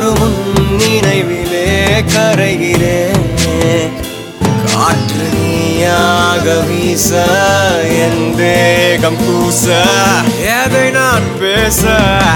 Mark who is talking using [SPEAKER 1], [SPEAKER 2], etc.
[SPEAKER 1] உன் நினைவிலே கரைகிறேன் காற்று நீயாக வீச என் தேகம் கூச எதை நான் பேச